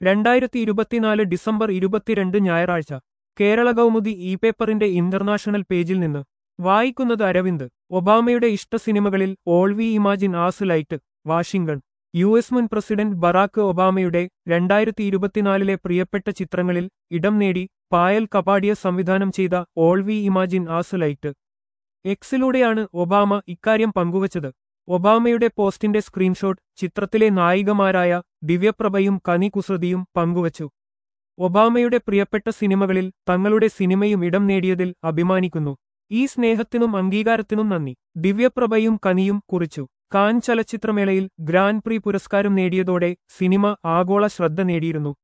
രണ്ടായിരത്തി ഇരുപത്തിനാല് ഡിസംബർ ഇരുപത്തിരണ്ട് ഞായറാഴ്ച കേരള കൗമുദി ഇ പേപ്പറിന്റെ ഇന്റർനാഷണൽ പേജിൽ നിന്ന് വായിക്കുന്നത് അരവിന്ദ് ഒബാമയുടെ ഇഷ്ട സിനിമകളിൽ all we imagine as light Washington U S മുൻ പ്രസിഡന്റ് ബറാക്ക് ഒബാമയുടെ രണ്ടായിരത്തി ഇരുപത്തിനാലിലെ പ്രിയപ്പെട്ട ചിത്രങ്ങളിൽ ഇടം നേടി പായൽ കപാഡിയ സംവിധാനം ചെയ്ത all we imagine as light എക്സിലൂടെയാണ് ഒബാമ ഇക്കാര്യം പങ്കുവച്ചത് ഒബാമയുടെ പോസ്റ്റിന്റെ സ്ക്രീൻഷോട്ട് ചിത്രത്തിലെ നായികമാരായ ദിവ്യപ്രഭയും കനി കുസൃതിയും പങ്കുവച്ചു ഒബാമയുടെ പ്രിയപ്പെട്ട സിനിമകളിൽ തങ്ങളുടെ സിനിമയും ഇടം നേടിയതിൽ അഭിമാനിക്കുന്നു ഈ സ്നേഹത്തിനും അംഗീകാരത്തിനും നന്ദി ദിവ്യപ്രഭയും കനിയും കുറിച്ചു കാൻ ചലച്ചിത്രമേളയിൽ ഗ്രാൻഡ് പ്രി പുരസ്കാരം നേടിയതോടെ സിനിമ ആഗോള ശ്രദ്ധ നേടിയിരുന്നു